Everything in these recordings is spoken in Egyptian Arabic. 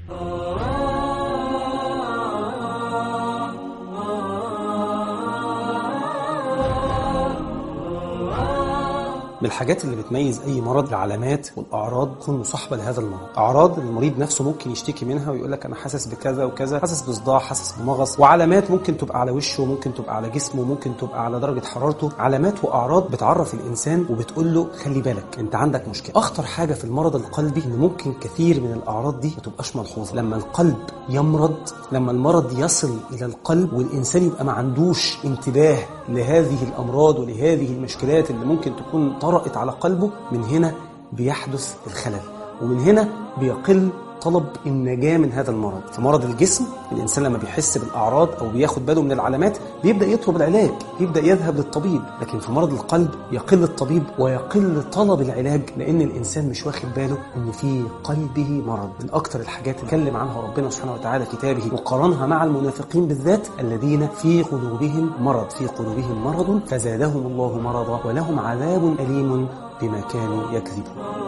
من الحاجات اللي بتميز اي مرض العلامات والاعراض تكون مصاحبه لهذا المرض اعراض المريض نفسه ممكن يشتكي منها ويقول لك انا حاسس بكذا وكذا حاسس بصداع حاسس بمغص وعلامات ممكن تبقى على وشه ممكن تبقى على جسمه ممكن تبقى على درجه حرارته علامات واعراض بتعرف الانسان وبتقول له خلي بالك انت عندك مشكله اخطر حاجه في المرض القلبي ان ممكن كثير من الاعراض دي ما تبقاش ملحوظه لما القلب يمرض لما المرض يصل الى القلب والانسان يبقى ما عندوش انتباه لهذه الامراض ولهذه المشكلات اللي ممكن تكون طرأت على قلبه من هنا بيحدث الخلل ومن هنا بيقل طلب النجاة من هذا المرض في مرض الجسم الإنسان لما بيحس بالأعراض أو بياخد باله من العلامات بيبدأ يطلب العلاج بيبدأ يذهب للطبيب لكن في مرض القلب يقل الطبيب ويقل طلب العلاج لأن الإنسان مش واخد باله أن في قلبه مرض من أكتر الحاجات اللي اتكلم عنها ربنا سبحانه وتعالى كتابه وقارنها مع المنافقين بالذات الذين في قلوبهم مرض في قلوبهم مرض فزادهم الله مرضا ولهم عذاب أليم بما كانوا يكذبون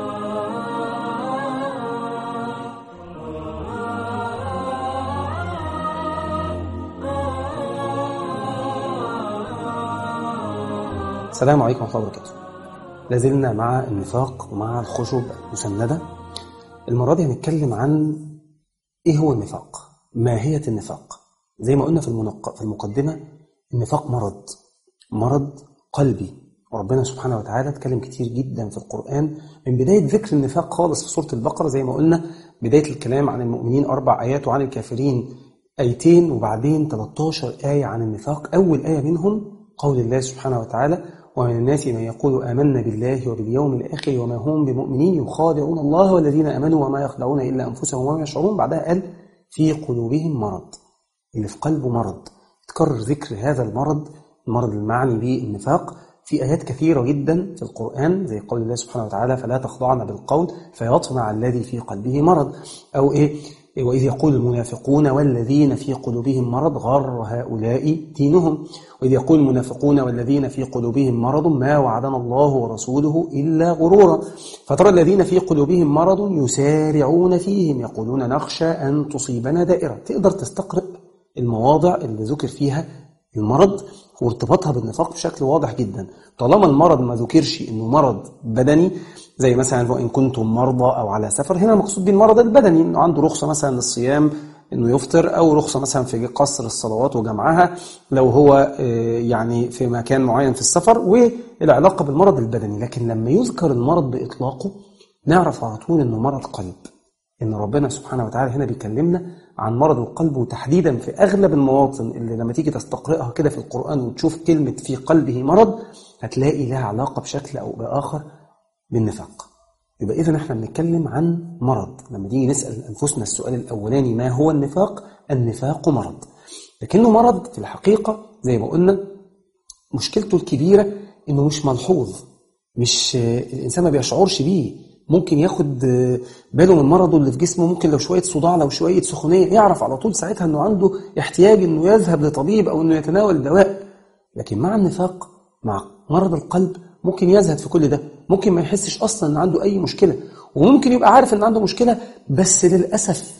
السلام عليكم ورحمة الله وبركاته لازلنا مع النفاق ومع الخشب المسندة المرة دي هنتكلم عن إيه هو النفاق ماهية النفاق زي ما قلنا في, المنق... في المقدمة النفاق مرض مرض قلبي وربنا سبحانه وتعالى اتكلم كتير جدا في القرآن من بداية ذكر النفاق خالص في سورة البقرة زي ما قلنا بداية الكلام عن المؤمنين أربع آيات وعن الكافرين آيتين وبعدين 13 آية عن النفاق أول آية منهم قول الله سبحانه وتعالى ومن الناس من يقول آمنا بالله وباليوم الآخر وما هم بمؤمنين يخادعون الله والذين آمنوا وما يخدعون إلا أنفسهم وما يشعرون بعدها قال في قلوبهم مرض اللي في قلبه مرض تكرر ذكر هذا المرض المرض المعني به النفاق في آيات كثيرة جدا في القرآن زي قول الله سبحانه وتعالى فلا تخضعن بالقول فيطمع الذي في قلبه مرض أو إيه وإذ يقول المنافقون والذين في قلوبهم مرض غر هؤلاء دينهم وإذ يقول المنافقون والذين في قلوبهم مرض ما وعدنا الله ورسوله إلا غرورا فترى الذين في قلوبهم مرض يسارعون فيهم يقولون نخشى أن تصيبنا دائرة تقدر تستقرأ المواضع اللي ذكر فيها المرض وارتباطها بالنفاق بشكل واضح جدا طالما المرض ما ذكرش انه مرض بدني زي مثلا وان كنتم مرضى او على سفر هنا المقصود بالمرض البدني انه عنده رخصه مثلا للصيام انه يفطر او رخصه مثلا في قصر الصلوات وجمعها لو هو يعني في مكان معين في السفر والعلاقه بالمرض البدني لكن لما يذكر المرض باطلاقه نعرف على طول انه مرض قلب ان ربنا سبحانه وتعالى هنا بيكلمنا عن مرض القلب وتحديدا في اغلب المواطن اللي لما تيجي تستقرئها كده في القران وتشوف كلمه في قلبه مرض هتلاقي لها علاقه بشكل او باخر بالنفاق يبقى اذا احنا بنتكلم عن مرض لما تيجي نسال انفسنا السؤال الاولاني ما هو النفاق النفاق مرض لكنه مرض في الحقيقه زي ما قلنا مشكلته الكبيره انه مش ملحوظ مش الانسان ما بيشعرش بيه ممكن ياخد باله من مرضه اللي في جسمه ممكن لو شويه صداع لو شويه سخونيه يعرف على طول ساعتها انه عنده احتياج انه يذهب لطبيب او انه يتناول دواء لكن مع النفاق مع مرض القلب ممكن يزهد في كل ده ممكن ما يحسش اصلا ان عنده اي مشكله وممكن يبقى عارف ان عنده مشكله بس للاسف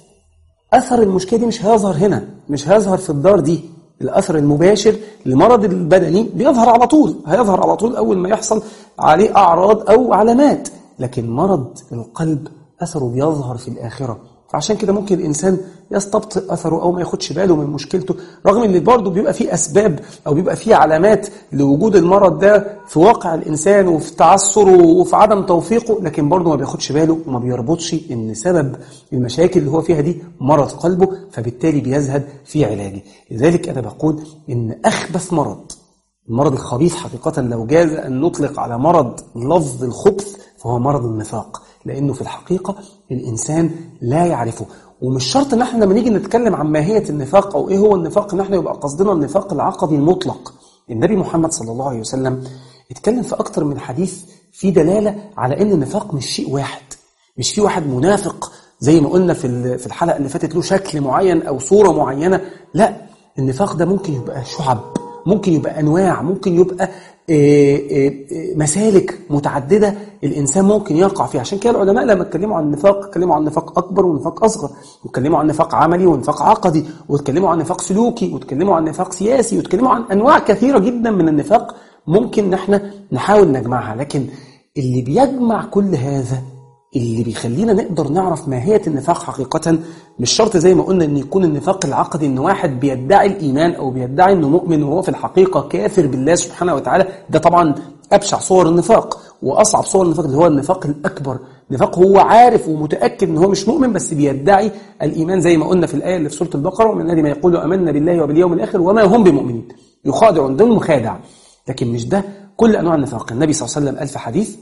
اثر المشكله دي مش هيظهر هنا مش هيظهر في الدار دي الاثر المباشر لمرض البدني بيظهر على طول هيظهر على طول اول ما يحصل عليه اعراض او علامات لكن مرض القلب اثره بيظهر في الاخره فعشان كده ممكن الانسان يستبطئ اثره او ما ياخدش باله من مشكلته رغم ان برضه بيبقى فيه اسباب او بيبقى فيه علامات لوجود المرض ده في واقع الانسان وفي تعثره وفي عدم توفيقه لكن برضه ما بياخدش باله وما بيربطش ان سبب المشاكل اللي هو فيها دي مرض قلبه فبالتالي بيزهد في علاجه لذلك انا بقول ان اخبث مرض المرض الخبيث حقيقة لو جاز أن نطلق على مرض لفظ الخبث فهو مرض النفاق لأنه في الحقيقة الإنسان لا يعرفه ومش شرط ان احنا لما نيجي نتكلم عن ماهية النفاق او ايه هو النفاق ان احنا يبقى قصدنا النفاق العقدي المطلق النبي محمد صلى الله عليه وسلم اتكلم في اكتر من حديث في دلالة على ان النفاق مش شيء واحد مش في واحد منافق زي ما قلنا في في الحلقة اللي فاتت له شكل معين او صورة معينة لا النفاق ده ممكن يبقى شعب ممكن يبقى انواع ممكن يبقى مسالك متعددة الإنسان ممكن يقع فيها عشان كده العلماء لما اتكلموا عن النفاق اتكلموا عن نفاق أكبر ونفاق أصغر واتكلموا عن نفاق عملي ونفاق عقدي واتكلموا عن نفاق سلوكي واتكلموا عن نفاق سياسي واتكلموا عن أنواع كثيرة جدا من النفاق ممكن ان احنا نحاول نجمعها لكن اللي بيجمع كل هذا اللي بيخلينا نقدر نعرف ماهية النفاق حقيقة مش شرط زي ما قلنا ان يكون النفاق العقدي ان واحد بيدعي الايمان او بيدعي انه مؤمن وهو في الحقيقة كافر بالله سبحانه وتعالى ده طبعا ابشع صور النفاق واصعب صور النفاق اللي هو النفاق الاكبر نفاق هو عارف ومتاكد ان هو مش مؤمن بس بيدعي الايمان زي ما قلنا في الايه اللي في سوره البقره ومن الذي ما يقول امنا بالله وباليوم الاخر وما هم بمؤمنين يخادعون دول مخادع لكن مش ده كل انواع النفاق النبي صلى الله عليه وسلم قال في حديث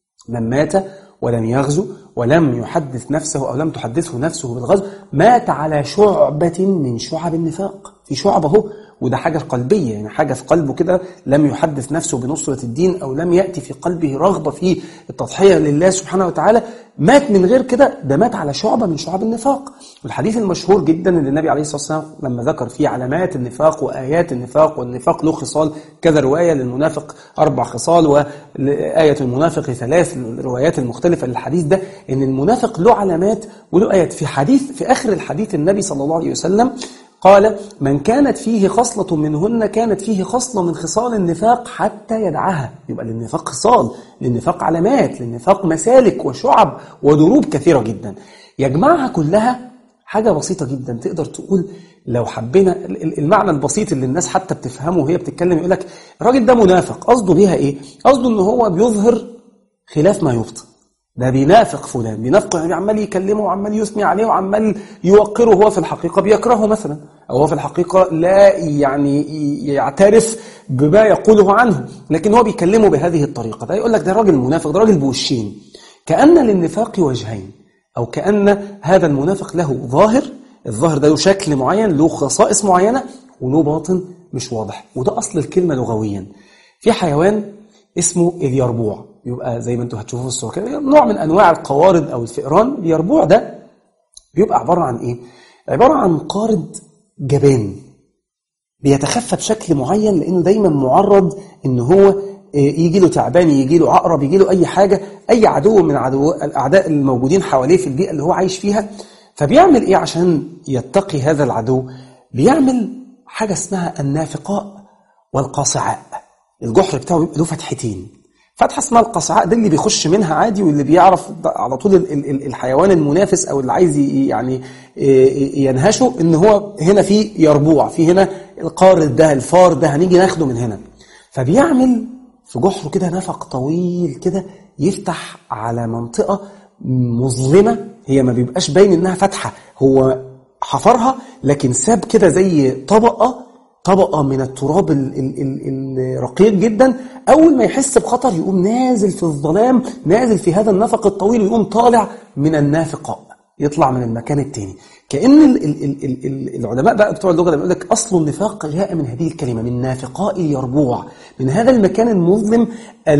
من مات ولم يغزو ولم يحدث نفسه او لم تحدثه نفسه بالغزو مات على شعبة من شعب النفاق في شعبة اهو وده حاجة قلبية يعني حاجة في قلبه كده لم يحدث نفسه بنصرة الدين أو لم يأتي في قلبه رغبة في التضحية لله سبحانه وتعالى مات من غير كده ده مات على شعبة من شعب النفاق والحديث المشهور جدا اللي النبي عليه الصلاة والسلام لما ذكر فيه علامات النفاق وآيات النفاق والنفاق له خصال كذا رواية للمنافق أربع خصال وآية المنافق ثلاث الروايات المختلفة للحديث ده إن المنافق له علامات وله آيات في حديث في آخر الحديث النبي صلى الله عليه وسلم قال من كانت فيه خصلة منهن كانت فيه خصلة من خصال النفاق حتى يدعها يبقى للنفاق خصال للنفاق علامات للنفاق مسالك وشعب ودروب كثيرة جدا يجمعها كلها حاجة بسيطة جدا تقدر تقول لو حبينا المعنى البسيط اللي الناس حتى بتفهمه وهي بتتكلم يقول لك الراجل ده منافق قصده بيها ايه قصده ان هو بيظهر خلاف ما يبطن ده بينافق فلان بينافق يعني عمال يكلمه وعمال يثني عليه وعمال يوقره وهو في الحقيقة بيكرهه مثلا أو هو في الحقيقة لا يعني يعترف بما يقوله عنه لكن هو بيكلمه بهذه الطريقة ده يقول لك ده راجل منافق ده راجل بوشين كأن للنفاق وجهين أو كأن هذا المنافق له ظاهر الظاهر ده له شكل معين له خصائص معينة وله باطن مش واضح وده أصل الكلمة لغويا في حيوان اسمه اليربوع يبقى زي ما انتم هتشوفوا في الصوره كده نوع من انواع القوارض او الفئران اليربوع ده بيبقى عباره عن ايه عباره عن قارض جبان بيتخفى بشكل معين لانه دايما معرض ان هو يجي له تعبان يجي له عقرب يجي له اي حاجه اي عدو من عدو الاعداء الموجودين حواليه في البيئه اللي هو عايش فيها فبيعمل ايه عشان يتقي هذا العدو بيعمل حاجه اسمها النافقاء والقاصعاء الجحر بتاعه له فتحتين فتحه اسمها القصعاء ده اللي بيخش منها عادي واللي بيعرف على طول الحيوان المنافس او اللي عايز يعني ينهشه ان هو هنا في يربوع في هنا القارد ده الفار ده هنيجي ناخده من هنا فبيعمل في جحره كده نفق طويل كده يفتح على منطقه مظلمه هي ما بيبقاش باين انها فتحه هو حفرها لكن ساب كده زي طبقه طبقة من التراب الرقيق جدا أول ما يحس بخطر يقوم نازل في الظلام نازل في هذا النفق الطويل ويقوم طالع من النافقاء يطلع من المكان التاني كأن ال ال ال ال العلماء بقى بتوع اللغة يقول لك أصل النفاق جاء من هذه الكلمة من نافقاء اليربوع من هذا المكان المظلم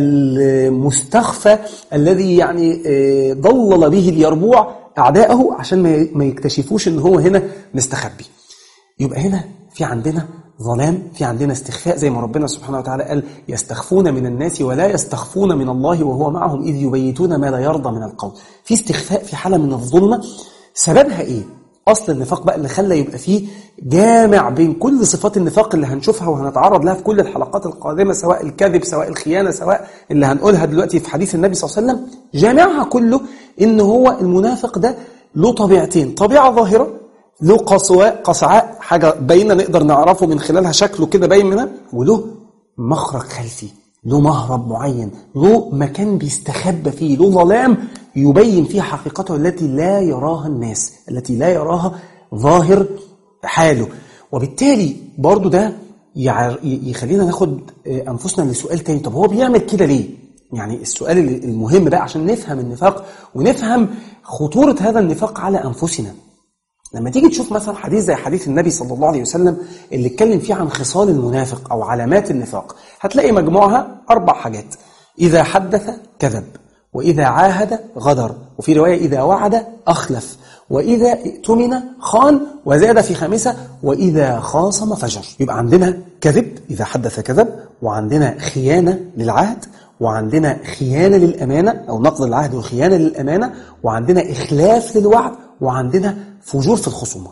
المستخفى الذي يعني ضلل به اليربوع أعداءه عشان ما يكتشفوش إن هو هنا مستخبي يبقى هنا في عندنا ظلام في عندنا استخفاء زي ما ربنا سبحانه وتعالى قال يستخفون من الناس ولا يستخفون من الله وهو معهم إذ يبيتون ما لا يرضى من القول في استخفاء في حالة من الظلمة سببها إيه؟ أصل النفاق بقى اللي خلى يبقى فيه جامع بين كل صفات النفاق اللي هنشوفها وهنتعرض لها في كل الحلقات القادمة سواء الكذب سواء الخيانة سواء اللي هنقولها دلوقتي في حديث النبي صلى الله عليه وسلم جامعها كله إن هو المنافق ده له طبيعتين طبيعة ظاهرة له قصواء قصعاء حاجة باينة نقدر نعرفه من خلالها شكله كده باين منها وله مخرج خلفي له مهرب معين له مكان بيستخبى فيه له ظلام يبين فيه حقيقته التي لا يراها الناس التي لا يراها ظاهر حاله وبالتالي برضو ده يخلينا ناخد أنفسنا لسؤال تاني طب هو بيعمل كده ليه؟ يعني السؤال المهم بقى عشان نفهم النفاق ونفهم خطورة هذا النفاق على أنفسنا لما تيجي تشوف مثلا حديث زي حديث النبي صلى الله عليه وسلم اللي اتكلم فيه عن خصال المنافق أو علامات النفاق هتلاقي مجموعها أربع حاجات إذا حدث كذب وإذا عاهد غدر وفي رواية إذا وعد أخلف وإذا ائتمن خان وزاد في خامسة وإذا خاصم فجر يبقى عندنا كذب إذا حدث كذب وعندنا خيانة للعهد وعندنا خيانة للأمانة أو نقض العهد وخيانة للأمانة وعندنا إخلاف للوعد وعندنا فجور في الخصومة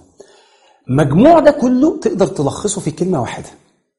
مجموع ده كله تقدر تلخصه في كلمة واحدة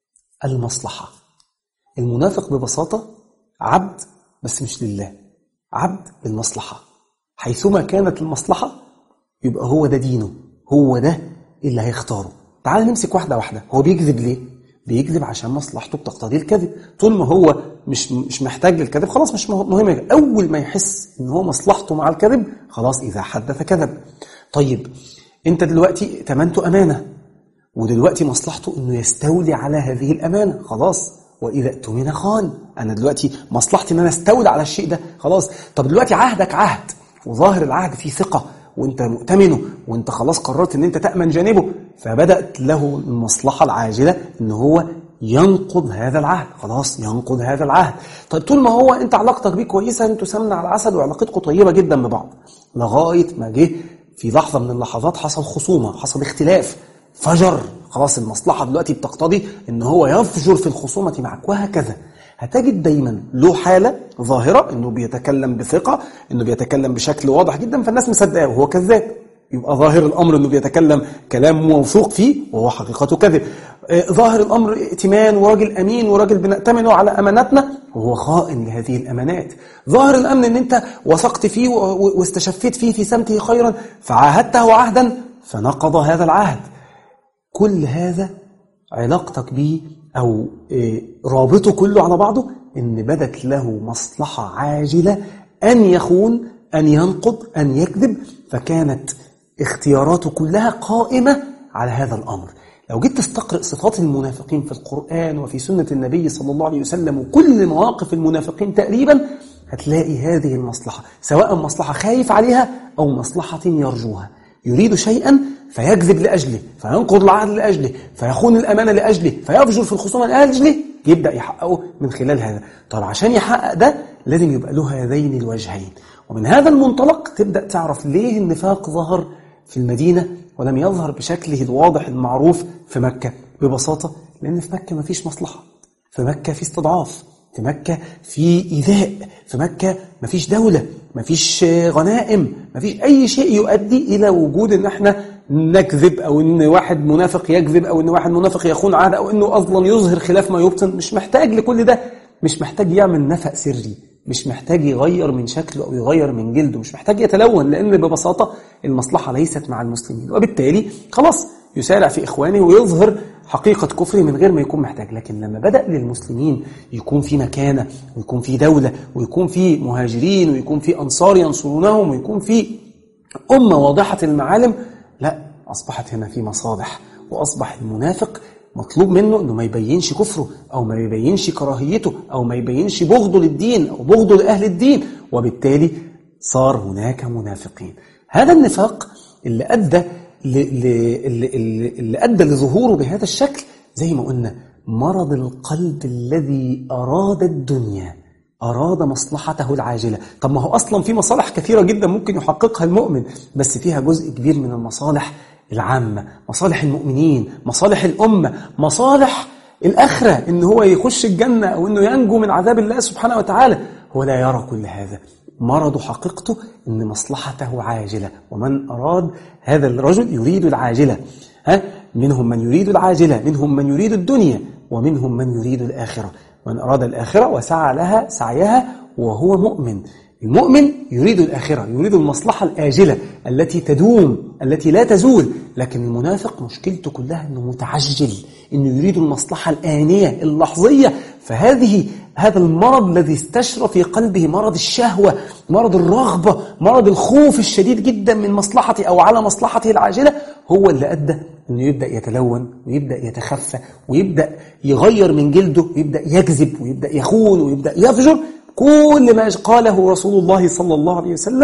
المصلحة المنافق ببساطة عبد بس مش لله عبد للمصلحة حيثما كانت المصلحة يبقى هو ده دينه هو ده اللي هيختاره تعال نمسك واحدة واحدة هو بيكذب ليه؟ بيكذب عشان مصلحته بتقتضي الكذب طول ما هو مش مش محتاج للكذب خلاص مش مهم اول ما يحس ان هو مصلحته مع الكذب خلاص اذا حدث كذب طيب انت دلوقتي تمنته امانه ودلوقتي مصلحته انه يستولي على هذه الامانه خلاص واذا اؤتمن خان انا دلوقتي مصلحتي ان انا استولي على الشيء ده خلاص طب دلوقتي عهدك عهد وظاهر العهد فيه ثقه وانت مؤتمنه وانت خلاص قررت ان انت تامن جانبه فبدات له المصلحه العاجله ان هو ينقض هذا العهد خلاص ينقض هذا العهد طيب طول ما هو انت علاقتك بيه كويسه انتوا سمنه على العسل وعلاقتكم طيبه جدا ببعض لغايه ما جه في لحظه من اللحظات حصل خصومه حصل اختلاف فجر خلاص المصلحه دلوقتي بتقتضي ان هو يفجر في الخصومه معك وهكذا هتجد دايما له حالة ظاهرة انه بيتكلم بثقة انه بيتكلم بشكل واضح جدا فالناس مصدقاه وهو كذاب يبقى ظاهر الامر انه بيتكلم كلام موثوق فيه وهو حقيقته كذب ظاهر الامر ائتمان وراجل امين وراجل بنأتمنه على اماناتنا وهو خائن لهذه الامانات ظاهر الامن ان انت وثقت فيه واستشفيت فيه في سمته خيرا فعاهدته عهدا فنقض هذا العهد كل هذا علاقتك به أو رابطه كله على بعضه إن بدت له مصلحة عاجلة أن يخون أن ينقض أن يكذب فكانت اختياراته كلها قائمة على هذا الأمر لو جيت تستقرأ صفات المنافقين في القرآن وفي سنة النبي صلى الله عليه وسلم وكل مواقف المنافقين تقريبا هتلاقي هذه المصلحة سواء مصلحة خايف عليها أو مصلحة يرجوها يريد شيئا فيكذب لأجله فينقض العهد لأجله فيخون الأمانة لأجله فيفجر في الخصومة لأجله يبدأ يحققه من خلال هذا طب عشان يحقق ده لازم يبقى له هذين الوجهين ومن هذا المنطلق تبدأ تعرف ليه النفاق ظهر في المدينة ولم يظهر بشكله الواضح المعروف في مكة ببساطة لأن في مكة ما فيش مصلحة في مكة في استضعاف في مكة في إيذاء في مكة ما فيش دولة ما فيش غنائم ما فيش أي شيء يؤدي إلى وجود إن احنا نكذب أو إن واحد منافق يكذب أو إن واحد منافق يخون عهد أو إنه أصلا يظهر خلاف ما يبطن مش محتاج لكل ده مش محتاج يعمل نفق سري مش محتاج يغير من شكله أو يغير من جلده مش محتاج يتلون لأن ببساطة المصلحة ليست مع المسلمين وبالتالي خلاص يسارع في إخوانه ويظهر حقيقة كفره من غير ما يكون محتاج لكن لما بدأ للمسلمين يكون في مكانة ويكون في دولة ويكون في مهاجرين ويكون في أنصار ينصرونهم ويكون في أمة واضحة المعالم لا أصبحت هنا في مصالح وأصبح المنافق مطلوب منه أنه ما يبينش كفره أو ما يبينش كراهيته أو ما يبينش بغضه للدين أو بغضه لأهل الدين وبالتالي صار هناك منافقين هذا النفاق اللي أدى اللي, اللي أدى لظهوره بهذا الشكل زي ما قلنا مرض القلب الذي أراد الدنيا أراد مصلحته العاجلة طب ما هو أصلا في مصالح كثيرة جدا ممكن يحققها المؤمن بس فيها جزء كبير من المصالح العامة مصالح المؤمنين مصالح الأمة مصالح الآخرة إن هو يخش الجنة أو إنه ينجو من عذاب الله سبحانه وتعالى هو لا يرى كل هذا مرض حقيقته إن مصلحته عاجلة ومن أراد هذا الرجل يريد العاجلة ها منهم من يريد العاجلة منهم من يريد الدنيا ومنهم من يريد الآخرة من أراد الآخرة وسعى لها سعيها وهو مؤمن المؤمن يريد الآخرة يريد المصلحة الآجلة التي تدوم التي لا تزول لكن المنافق مشكلته كلها أنه متعجل أنه يريد المصلحة الآنية اللحظية فهذه هذا المرض الذي استشرى في قلبه مرض الشهوة مرض الرغبة مرض الخوف الشديد جدا من مصلحته أو على مصلحته العاجلة هو اللي أدى أنه يبدأ يتلون ويبدأ يتخفى ويبدأ يغير من جلده ويبدأ يكذب ويبدأ يخون ويبدأ يفجر كل ما قاله رسول الله صلى الله عليه وسلم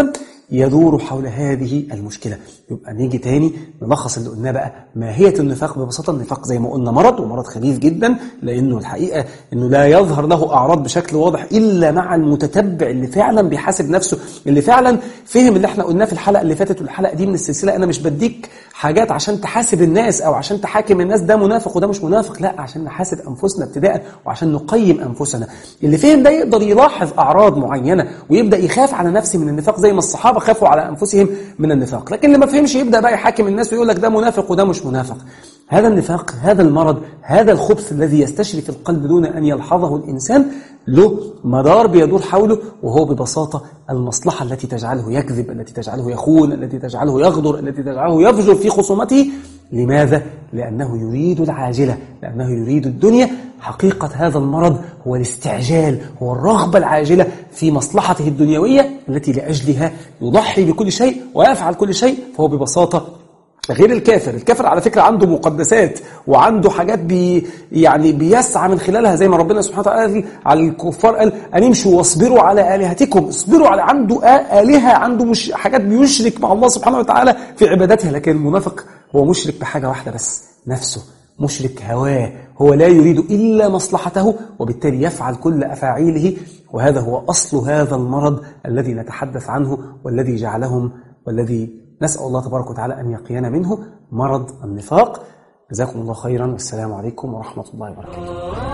يدور حول هذه المشكلة يبقى نيجي تاني نلخص اللي قلناه بقى ماهية النفاق ببساطة النفاق زي ما قلنا مرض ومرض خبيث جدا لأنه الحقيقة أنه لا يظهر له أعراض بشكل واضح إلا مع المتتبع اللي فعلا بيحاسب نفسه اللي فعلا فهم اللي احنا قلناه في الحلقة اللي فاتت والحلقة دي من السلسلة أنا مش بديك حاجات عشان تحاسب الناس أو عشان تحاكم الناس ده منافق وده مش منافق لا عشان نحاسب أنفسنا ابتداء وعشان نقيم أنفسنا اللي فهم ده يقدر يلاحظ أعراض معينة ويبدأ يخاف على نفسه من النفاق زي ما الصحابة خافوا على أنفسهم من النفاق لكن اللي ما فهمش يبدأ بقى يحاكم الناس ويقول لك ده منافق وده مش منافق هذا النفاق هذا المرض هذا الخبث الذي يستشري في القلب دون أن يلحظه الإنسان له مدار بيدور حوله وهو ببساطة المصلحة التي تجعله يكذب التي تجعله يخون التي تجعله يغدر التي تجعله يفجر في خصومته لماذا؟ لأنه يريد العاجلة لأنه يريد الدنيا حقيقة هذا المرض هو الاستعجال هو الرغبة العاجلة في مصلحته الدنيوية التي لأجلها يضحي بكل شيء ويفعل كل شيء فهو ببساطة غير الكافر الكافر على فكرة عنده مقدسات وعنده حاجات بي يعني بيسعى من خلالها زي ما ربنا سبحانه وتعالى قال على الكفار قال أن امشوا واصبروا على آلهتكم اصبروا على عنده آلهة عنده مش حاجات بيشرك مع الله سبحانه وتعالى في عبادتها لكن المنافق هو مشرك بحاجة واحدة بس نفسه مشرك هواه هو لا يريد إلا مصلحته وبالتالي يفعل كل أفاعيله وهذا هو أصل هذا المرض الذي نتحدث عنه والذي جعلهم والذي نسأل الله تبارك وتعالى أن يقينا منه مرض النفاق جزاكم الله خيرا والسلام عليكم ورحمة الله وبركاته